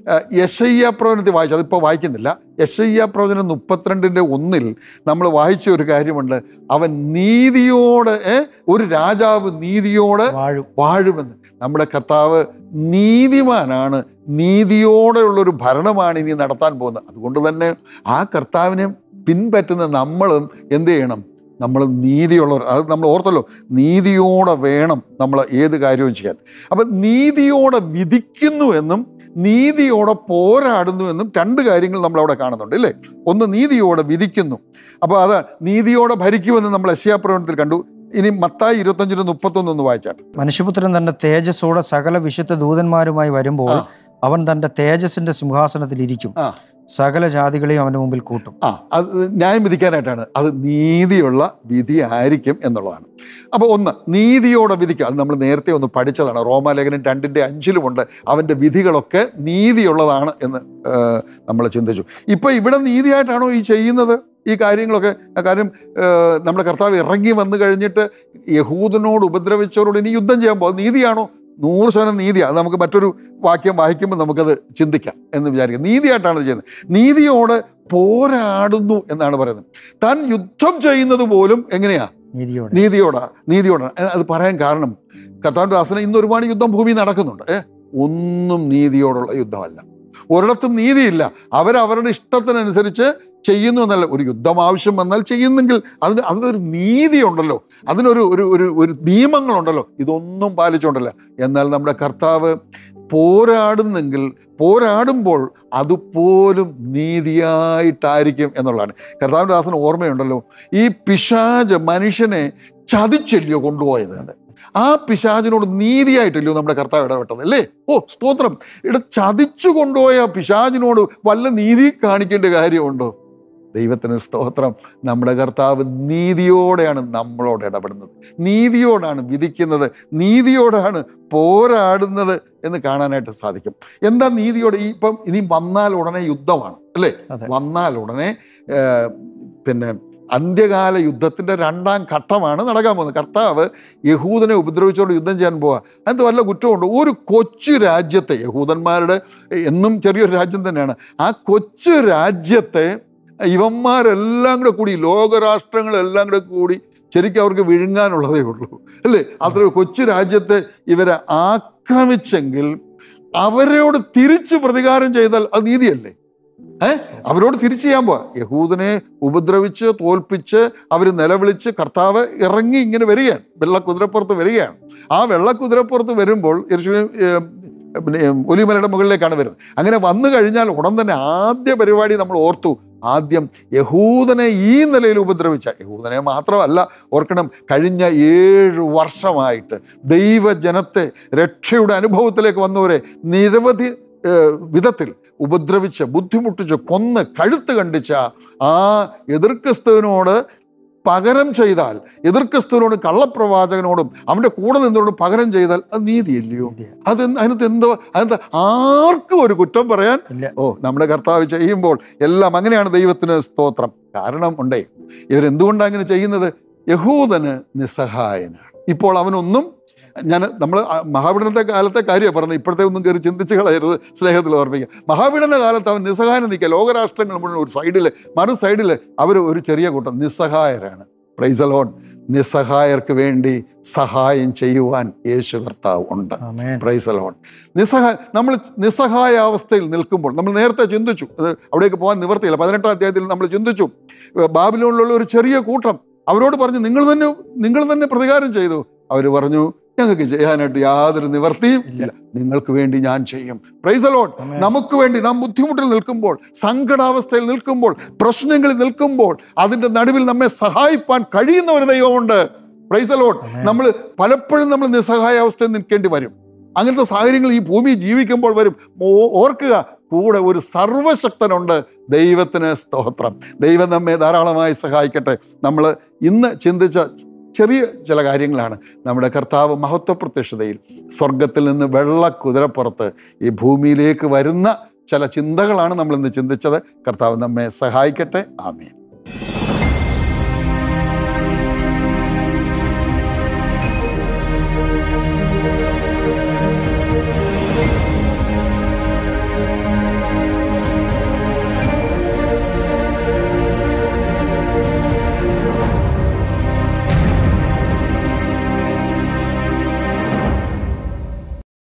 യശയ്യ പ്രവചനത്തിൽ വായിച്ചു അതിപ്പോൾ വായിക്കുന്നില്ല യശയ്യ പ്രവചനം മുപ്പത്തിരണ്ടിൻ്റെ ഒന്നിൽ നമ്മൾ വായിച്ച ഒരു കാര്യമുണ്ട് അവൻ നീതിയോട് ഏ, ഒരു രാജാവ് നീതിയോട് വാഴും വാഴുമെന്ന് നമ്മുടെ കർത്താവ് നീതിമാനാണ് നീതിയോടെയുള്ളൊരു ഭരണമാണ് ഇനി നടത്താൻ പോകുന്നത് അതുകൊണ്ട് തന്നെ ആ കർത്താവിനെ പിൻപറ്റുന്ന നമ്മളും എന്ത് ചെയ്യണം നമ്മൾ നീതിയുള്ളവർ അത് നമ്മൾ ഓർത്തല്ലോ നീതിയോടെ വേണം നമ്മൾ ഏത് കാര്യവും ചെയ്യാൻ അപ്പം നീതിയോടെ വിധിക്കുന്നു എന്നും നീതിയോടെ പോരാടുന്നു എന്നും രണ്ട് കാര്യങ്ങൾ നമ്മൾ അവിടെ കാണുന്നുണ്ട് അല്ലേ ഒന്ന് നീതിയോടെ വിധിക്കുന്നു അപ്പോൾ അത് നീതിയോടെ ഭരിക്കുമെന്ന് നമ്മൾ യശ്യാപ്രവണത്തിൽ കണ്ടു ഇനി മത്തായി ഇരുപത്തഞ്ചിന് മുപ്പത്തൊന്ന് ഒന്ന് വായിച്ചാട്ടെ മനുഷ്യപുത്രൻ തന്റെ തേജസ്സോടെ സകല വിശുദ്ധ ദൂതന്മാരുമായി വരുമ്പോൾ ആ. അവൻ തന്റെ തേജസ്സിന്റെ സിംഹാസനത്തിൽ ഇരിക്കും ആ. സകല ജാതികളെയും അവന്റെ മുമ്പിൽ കൂട്ടും ആ അത് ന്യായം വിധിക്കാനായിട്ടാണ് അത് നീതിയുള്ള വിധി ആയിരിക്കും എന്നുള്ളതാണ് അപ്പോൾ ഒന്ന് നീതിയോടെ വിധിക്കുക അത് നമ്മൾ നേരത്തെ ഒന്ന് പഠിച്ചതാണ് റോമാലേഖനം രണ്ടിൻ്റെ അഞ്ചിലുമുണ്ട് അവൻ്റെ വിധികളൊക്കെ നീതിയുള്ളതാണ് എന്ന് നമ്മൾ ചിന്തിച്ചു ഇപ്പം ഇവിടെ നീതിയായിട്ടാണോ ഈ ചെയ്യുന്നത് ഈ കാര്യങ്ങളൊക്കെ ആ കാര്യം ഏഹ്, നമ്മുടെ കർത്താവ് ഇറങ്ങി വന്നു കഴിഞ്ഞിട്ട് യഹൂദനോട് ഉപദ്രവിച്ചവരോട് ഇനി യുദ്ധം ചെയ്യാൻ പോകും നീതിയാണോ നൂറ് ശതമാനം നീതിയാണ് അത് നമുക്ക് മറ്റൊരു വാക്യം വായിക്കുമ്പോൾ നമുക്കത് ചിന്തിക്കാം എന്ന് വിചാരിക്കാം നീതിയായിട്ടാണ് ഇത് ചെയ്യുന്നത് നീതിയോട് പോരാടുന്നു എന്നാണ് പറയുന്നത് താൻ യുദ്ധം ചെയ്യുന്നത് പോലും എങ്ങനെയാ നീതിയോടെ നീതിയോടാ നീതിയോടാണ് ഏ, അത് പറയാൻ കാരണം കർത്താവിൻ്റെ ദാസന ഇന്ന് ഒരുപാട് യുദ്ധം ഭൂമി നടക്കുന്നുണ്ട് ഏ ഒന്നും നീതിയോടുള്ള യുദ്ധമല്ല ഒരിടത്തും നീതിയില്ല അവരവരുടെ ഇഷ്ടത്തിനനുസരിച്ച് ചെയ്യുന്നു എന്നല്ല ഒരു യുദ്ധം ആവശ്യം വന്നാൽ ചെയ്യുന്നെങ്കിൽ അതിന് അതിനൊരു നീതിയുണ്ടല്ലോ അതിനൊരു ഒരു ഒരു ഒരു നിയമങ്ങളുണ്ടല്ലോ ഇതൊന്നും പാലിച്ചുകൊണ്ടല്ല എന്നാൽ നമ്മുടെ കർത്താവ് പോരാടുന്നെങ്കിൽ പോരാടുമ്പോൾ അതുപോലും നീതിയായിട്ടായിരിക്കും എന്നുള്ളതാണ് കർത്താവിൻ്റെ ദാസന് ഓർമ്മയുണ്ടല്ലോ ഈ പിശാജ് മനുഷ്യനെ ചതിച്ചല്ലയോ കൊണ്ടുപോയത് ആ പിശാചിനോട് നീതിയായിട്ടല്ലയോ നമ്മുടെ കർത്താവ് ഇടപെട്ടത് അല്ലേ ഓ സ്തോത്രം ഇവിടെ ചതിച്ചു കൊണ്ടുപോയ ആ പിശാചിനോട് വല്ല നീതി കാണിക്കേണ്ട കാര്യമുണ്ടോ ദൈവത്തിന് സ്തോത്രം നമ്മുടെ കർത്താവ് നീതിയോടെയാണ് നമ്മളോട് ഇടപെടുന്നത് നീതിയോടാണ് വിധിക്കുന്നത് നീതിയോടാണ് പോരാടുന്നത് എന്ന് കാണാനായിട്ട് സാധിക്കും എന്താ നീതിയോടെ ഈ ഇപ്പം ഇനി വന്നാൽ ഉടനെ യുദ്ധമാണ് അല്ലേ അതെ. വന്നാൽ ഉടനെ ഏർ, പിന്നെ അന്ത്യകാല യുദ്ധത്തിന്റെ രണ്ടാം ഘട്ടമാണ് നടക്കാൻ പോകുന്നത് കർത്താവ് യഹൂദനെ ഉപദ്രവിച്ചുകൊണ്ട് യുദ്ധം ചെയ്യാൻ പോവുക അത് വല്ല കുറ്റമുണ്ട് ഒരു കൊച്ചു രാജ്യത്തെ യഹൂദന്മാരുടെ എന്നും ചെറിയൊരു രാജ്യം തന്നെയാണ് ആ കൊച്ചു രാജ്യത്തെ ഇവന്മാരെല്ലാം കൂടെ കൂടി ലോകരാഷ്ട്രങ്ങളെല്ലാം കൂടെ കൂടി ശരിക്കും അവർക്ക് വിഴുങ്ങാനുള്ളതേ ഉള്ളൂ അല്ലേ അത്ര ഒരു കൊച്ചു രാജ്യത്തെ ഇവരെ ആക്രമിച്ചെങ്കിൽ അവരോട് തിരിച്ച് പ്രതികാരം ചെയ്താൽ അത് നീതിയല്ലേ ഏ അവരോട് തിരിച്ചു ചെയ്യാൻ പോവാ യഹൂദനെ ഉപദ്രവിച്ച് തോൽപ്പിച്ച് അവർ നിലവിളിച്ച് കർത്താവ് ഇറങ്ങി ഇങ്ങനെ വരികയാണ് വെള്ള കുതിരപ്പുറത്ത് വരികയാണ് ആ വെള്ള കുതിരപ്പുറത്ത് വരുമ്പോൾ യെരൂശലേം, ഏം, പിന്നെ ഏം, ഒലിമലയുടെ മുകളിലേക്കാണ് വരുന്നത് അങ്ങനെ വന്നു കഴിഞ്ഞാൽ ഉടൻ തന്നെ ആദ്യ പരിപാടി നമ്മൾ ഓർത്തു ആദ്യം യഹൂദനെ ഈ നിലയിൽ ഉപദ്രവിച്ച യഹൂദനെ മാത്രമല്ല ഓർക്കണം കഴിഞ്ഞ ഏഴ് വർഷമായിട്ട് ദൈവജനത്തെ രക്ഷയുടെ അനുഭവത്തിലേക്ക് വന്നവരെ നിരവധി ഏഹ്, വിധത്തിൽ ഉപദ്രവിച്ച് ബുദ്ധിമുട്ടിച്ച് കൊന്ന് കഴുത്ത് കണ്ടിച്ച ആ എതിർക്രിസ്തുവിനോട് പകരം ചെയ്താൽ എതിർക്രിസ്തുവിനോടും കള്ളപ്രവാചകനോടും അവൻ്റെ കൂടെ നിന്നോടും പകരം ചെയ്താൽ അത് നീതിയല്ലയോ നീതിയാ. അത് അതിനകത്ത് എന്തോ അതിനകത്ത് ആർക്കും ഒരു കുറ്റം പറയാൻ ഇല്ല ഓ നമ്മുടെ കർത്താവ് ചെയ്യുമ്പോൾ എല്ലാം അങ്ങനെയാണ് ദൈവത്തിന് സ്തോത്രം കാരണം ഉണ്ടേ ഇവരെന്തുകൊണ്ടാണ് അങ്ങനെ ചെയ്യുന്നത് യഹൂദന് നിസ്സഹായനാണ് ഇപ്പോൾ അവനൊന്നും ഞാൻ നമ്മൾ മഹാപീഡനത്തെ കാലത്തെ കാര്യമാണ് പറഞ്ഞത് ഇപ്പോഴത്തെ ഒന്നും കയറി ചിന്തിച്ച് കളയരുത് സ്നേഹത്തിൽ ഓർമ്മിക്കുക മഹാപീഡന കാലത്ത് അവൻ നിസ്സഹായനം നിൽക്കുക ലോകരാഷ്ട്രങ്ങൾ മുഴുവൻ ഒരു സൈഡിൽ മറു സൈഡിൽ അവർ ഒരു ചെറിയ കൂട്ടം നിസ്സഹായരാണ് പ്രൈസലോൺ നിസ്സഹായർക്ക് വേണ്ടി സഹായം ചെയ്യുവാൻ യേശു കർത്താവ് ഉണ്ട് ആമേൻ പ്രൈസലോൺ നിസ്സഹായ നമ്മൾ നിസ്സഹായ അവസ്ഥയിൽ നിൽക്കുമ്പോൾ നമ്മൾ നേരത്തെ ചിന്തിച്ചു അത് അവിടേക്ക് പോകാൻ നിവർത്തിയില്ല പതിനെട്ടാം അധ്യായത്തിൽ നമ്മൾ ചിന്തിച്ചു ഏർ ബാബിലോണിലുള്ള ഒരു ചെറിയ കൂട്ടം അവരോട് പറഞ്ഞു നിങ്ങൾ തന്നെ നിങ്ങൾ തന്നെ പ്രതികാരം ചെയ്തു അവർ പറഞ്ഞു ഞങ്ങൾക്ക് ചെയ്യാനായിട്ട് യാതൊരു നിവർത്തിയും ഇല്ല നിങ്ങൾക്ക് വേണ്ടി ഞാൻ ചെയ്യും പ്രൈസലോൺ ആമേൻ. നമുക്ക് വേണ്ടി നാം ബുദ്ധിമുട്ടിൽ നിൽക്കുമ്പോൾ സങ്കടാവസ്ഥയിൽ നിൽക്കുമ്പോൾ പ്രശ്നങ്ങളിൽ നിൽക്കുമ്പോൾ അതിന്റെ നടുവിൽ നമ്മെ സഹായിപ്പാൻ കഴിയുന്ന ഒരു ദൈവമുണ്ട് പ്രൈസലോൺ ആമേൻ. നമ്മൾ പലപ്പോഴും നമ്മൾ നിസ്സഹായ അവസ്ഥയിൽ നിൽക്കേണ്ടി വരും അങ്ങനത്തെ സാഹചര്യങ്ങൾ ഈ ഭൂമി ജീവിക്കുമ്പോൾ വരും ഓ- ഓർക്കുക കൂടെ ഒരു സർവശക്തനുണ്ട് ദൈവത്തിന് സ്തോത്രം ദൈവം നമ്മെ ധാരാളമായി സഹായിക്കട്ടെ നമ്മൾ ഇന്ന് ചിന്തിച്ച ചെറിയ ചില കാര്യങ്ങളാണ് നമ്മുടെ കർത്താവ് മഹത്വ പ്രത്യക്ഷതയിൽ സ്വർഗത്തിൽ നിന്ന് വെള്ള കുതിരപ്പുറത്ത് ഈ ഭൂമിയിലേക്ക് വരുന്ന ചില ചിന്തകളാണ് നമ്മൾ ഇന്ന് ചിന്തിച്ചത് കർത്താവ് നമ്മെ സഹായിക്കട്ടെ ആമേൻ